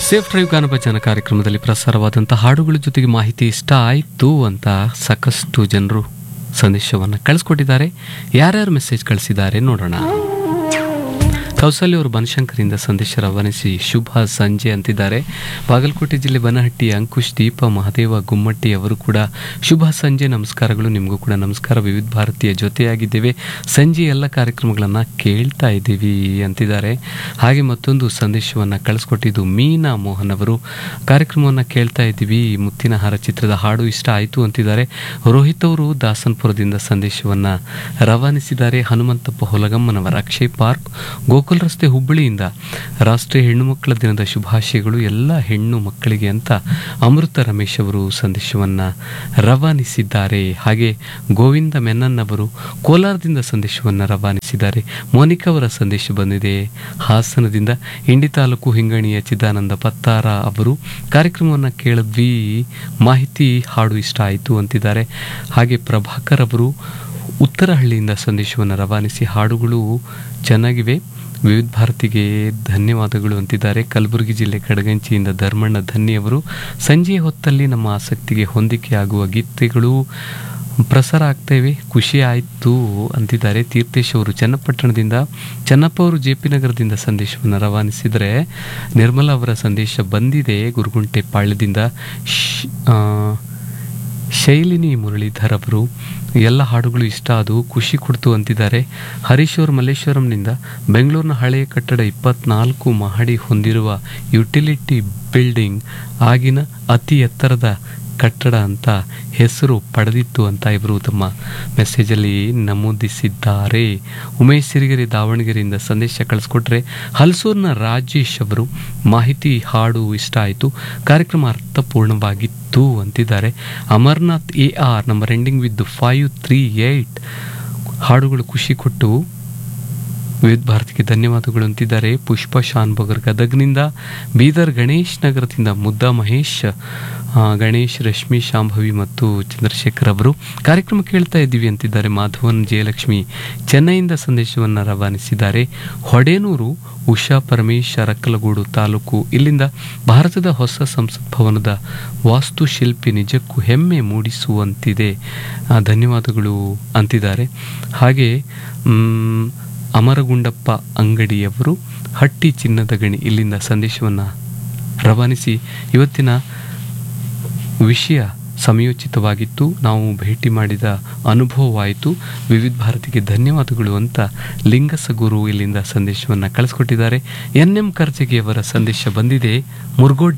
safe drive ಗಾನಭಜನ ಕಾರ್ಯಕ್ರಮದಲ್ಲಿ ಪ್ರಸಾರವಾದಂಥ ಹಾಡುಗಳ ಜೊತೆಗೆ ಮಾಹಿತಿ ಇಷ್ಟ ಆಯಿತು ಅಂತ ಸಾಕಷ್ಟು ಜನರು ಸಂದೇಶವನ್ನು ಕಳಿಸ್ಕೊಟ್ಟಿದ್ದಾರೆ ಯಾರ್ಯಾರು ಮೆಸೇಜ್ ಕಳಿಸಿದ್ದಾರೆ ನೋಡೋಣ ಕೌಸಲ್ಯ ಅವರು ಬನಶಂಕರಿಂದ ಸಂದೇಶ ರವಾನಿಸಿ ಶುಭ ಸಂಜೆ ಅಂತಿದ್ದಾರೆ ಬಾಗಲಕೋಟೆ ಜಿಲ್ಲೆ ಬನಹಟ್ಟಿ ಅಂಕುಶ್ ದೀಪ ಮಹದೇವ ಗುಮ್ಮಟ್ಟಿ ಅವರು ಕೂಡ ಶುಭ ಸಂಜೆ ನಮಸ್ಕಾರಗಳು ನಿಮಗೂ ಕೂಡ ನಮಸ್ಕಾರ ವಿವಿಧ ಭಾರತೀಯ ಜೊತೆಯಾಗಿದ್ದೇವೆ ಸಂಜೆ ಎಲ್ಲ ಕಾರ್ಯಕ್ರಮಗಳನ್ನು ಕೇಳ್ತಾ ಇದ್ದೀವಿ ಅಂತಿದ್ದಾರೆ ಹಾಗೆ ಮತ್ತೊಂದು ಸಂದೇಶವನ್ನು ಕಳಿಸ್ಕೊಟ್ಟಿದ್ದು ಮೀನಾ ಮೋಹನ್ ಅವರು ಕಾರ್ಯಕ್ರಮವನ್ನು ಕೇಳ್ತಾ ಇದ್ದೀವಿ ಮುತ್ತಿನ ಹಾರ ಚಿತ್ರದ ಹಾಡು ಇಷ್ಟ ಆಯಿತು ಅಂತಿದ್ದಾರೆ ರೋಹಿತ್ ಅವರು ದಾಸನ್ಪುರದಿಂದ ಸಂದೇಶವನ್ನು ರವಾನಿಸಿದ್ದಾರೆ ಹನುಮಂತಪ್ಪ ಹೊಲಗಮ್ಮನವರ ಅಕ್ಷಯ್ ಪಾರ್ಕ್ ಗೋಕುಲ್ ರಸ್ತೆ ಹುಬ್ಬಳ್ಳಿಯಿಂದ ರಾಷ್ಟ್ರೀಯ ಹೆಣ್ಣು ಮಕ್ಕಳ ದಿನದ ಶುಭಾಶಯಗಳು ಎಲ್ಲ ಹೆಣ್ಣು ಮಕ್ಕಳಿಗೆ ಅಂತ ಅಮೃತ ರಮೇಶ್ ಅವರು ಸಂದೇಶವನ್ನು ರವಾನಿಸಿದ್ದಾರೆ ಹಾಗೆ ಗೋವಿಂದ ಮೆನನ್ ಅವರು ಕೋಲಾರದಿಂದ ಸಂದೇಶವನ್ನು ರವಾನಿಸಿದ್ದಾರೆ ಮೋನಿಕಾ ಅವರ ಸಂದೇಶ ಬಂದಿದೆ ಹಾಸನದಿಂದ ಇಂಡಿ ತಾಲೂಕು ಹಿಂಗಣಿಯ ಚಿದಾನಂದ ಪತ್ತಾರ ಅವರು ಕಾರ್ಯಕ್ರಮವನ್ನು ಕೇಳಿದ್ವಿ ಮಾಹಿತಿ ಹಾಡು ಇಷ್ಟ ಆಯಿತು ಅಂತಿದ್ದಾರೆ ಹಾಗೆ ಪ್ರಭಾಕರ್ ಅವರು ಉತ್ತರಹಳ್ಳಿಯಿಂದ ಸಂದೇಶವನ್ನು ರವಾನಿಸಿ ಹಾಡುಗಳು ಚೆನ್ನಾಗಿವೆ ವಿವಿಧ ಭಾರತಿಗೆ ಧನ್ಯವಾದಗಳು ಅಂತಿದ್ದಾರೆ ಕಲಬುರಗಿ ಜಿಲ್ಲೆ ಕಡಗಂಚಿಯಿಂದ ಧರ್ಮಣ್ಣ ಧನ್ಯವರು ಸಂಜೆಯ ಹೊತ್ತಲ್ಲಿ ನಮ್ಮ ಆಸಕ್ತಿಗೆ ಹೊಂದಿಕೆ ಆಗುವ ಗೀತೆಗಳು ಪ್ರಸಾರ ಆಗ್ತೇವೆ ಖುಷಿ ಆಯಿತು ಅಂತಿದ್ದಾರೆ ತೀರ್ಥೇಶ್ ಅವರು ಚನ್ನಪಟ್ಟಣದಿಂದ ಚನ್ನಪ್ಪ ಅವರು ಜೆ ಪಿ ನಗರದಿಂದ ಸಂದೇಶವನ್ನು ರವಾನಿಸಿದರೆ ನಿರ್ಮಲಾ ಅವರ ಸಂದೇಶ ಬಂದಿದೆ ಗುರುಗುಂಟೆ ಪಾಳ್ಯದಿಂದ ಶ್- ಆ, ಶೈಲಿನಿ ಮುರಳೀಧರ್ ಅವರು ಎಲ್ಲ ಹಾಡುಗಳು ಇಷ್ಟ ಅದು ಖುಷಿ ಕೊಡ್ತು ಅಂತಿದ್ದಾರೆ ಹರೀಶ್ ಅವರು ಮಲ್ಲೇಶ್ವರಂನಿಂದ ಬೆಂಗಳೂರಿನ ಹಳೆಯ ಕಟ್ಟಡ ಇಪ್ಪತ್ನಾಲ್ಕು ಮಹಡಿ ಹೊಂದಿರುವ ಯುಟಿಲಿಟಿ ಬಿಲ್ಡಿಂಗ್ ಆಗಿನ ಅತಿ ಎತ್ತರದ ಕಟ್ಟಡ ಅಂತ ಹೆಸರು ಪಡೆದಿತ್ತು ಅಂತ ಇವರು ತಮ್ಮ ಮೆಸೇಜಲ್ಲಿ ನಮೂದಿಸಿದ್ದಾರೆ ಉಮೇಶ್ ಸಿರಿಗೆರೆ ದಾವಣಗೆರೆಯಿಂದ ಸಂದೇಶ ಕಳಿಸ್ಕೊಟ್ರೆ ಹಲಸೂರಿನ ರಾಜೇಶ್ ಅವರು ಮಾಹಿತಿ ಹಾಡು ಇಷ್ಟ ಆಯಿತು ಕಾರ್ಯಕ್ರಮ ಅರ್ಥಪೂರ್ಣವಾಗಿತ್ತು ಅಂತಿದ್ದಾರೆ Amarnath A R number ending with five three eight ಹಾಡುಗಳು ಖುಷಿ ಕೊಟ್ಟು ವಿವಿಧ ಭಾರತಿಗೆ ಧನ್ಯವಾದಗಳು ಅಂತಿದ್ದಾರೆ ಪುಷ್ಪ ಶಾನ್ಭೋಗರ್ ಗದಗ್ನಿಂದ ಬೀದರ್ ಗಣೇಶ್ ನಗರದಿಂದ ಮುದ್ದಾ ಮಹೇಶ್ ಆ, ಗಣೇಶ್ ರಶ್ಮಿ ಶಾಂಭವಿ ಮತ್ತು ಚಂದ್ರಶೇಖರ್ ಅವರು ಕಾರ್ಯಕ್ರಮ ಕೇಳ್ತಾ ಇದ್ದೀವಿ ಅಂತಿದ್ದಾರೆ ಮಾಧವನ್ ಜಯಲಕ್ಷ್ಮಿ ಚೆನ್ನೈಯಿಂದ ಸಂದೇಶವನ್ನು ರವಾನಿಸಿದ್ದಾರೆ ಹೊಡೇನೂರು ಉಷಾ ಪರಮೇಶ್ ಅರಕಲಗೂಡು ತಾಲೂಕು ಇಲ್ಲಿಂದ ಭಾರತದ ಹೊಸ ಸಂಸತ್ ಭವನದ ವಾಸ್ತುಶಿಲ್ಪಿ ನಿಜಕ್ಕೂ ಹೆಮ್ಮೆ ಮೂಡಿಸುವಂತಿದೆ ಆ, ಧನ್ಯವಾದಗಳು ಅಂತಿದ್ದಾರೆ ಹಾಗೆ ಮ್, ಅಮರಗುಂಡಪ್ಪ ಅಂಗಡಿಯವರು ಹಟ್ಟಿ ಚಿನ್ನದ ಗಣಿ ಇಲ್ಲಿಂದ ಸಂದೇಶವನ್ನು ರವಾನಿಸಿ ಇವತ್ತಿನ ವಿಷಯ ಸಮಯೋಚಿತವಾಗಿತ್ತು ನಾವು ಭೇಟಿ ಮಾಡಿದ ಅನುಭವವಾಯಿತು ವಿವಿಧ ಭಾರತಿಗೆ ಧನ್ಯವಾದಗಳು ಅಂತ ಲಿಂಗಸಗುರು ಇಲ್ಲಿಂದ ಸಂದೇಶವನ್ನು ಕಳಿಸ್ಕೊಟ್ಟಿದ್ದಾರೆ ಎನ್ ಎಂ ಕರ್ಜಗಿಯವರ ಸಂದೇಶ ಬಂದಿದೆ ಮುರುಗೋಡ್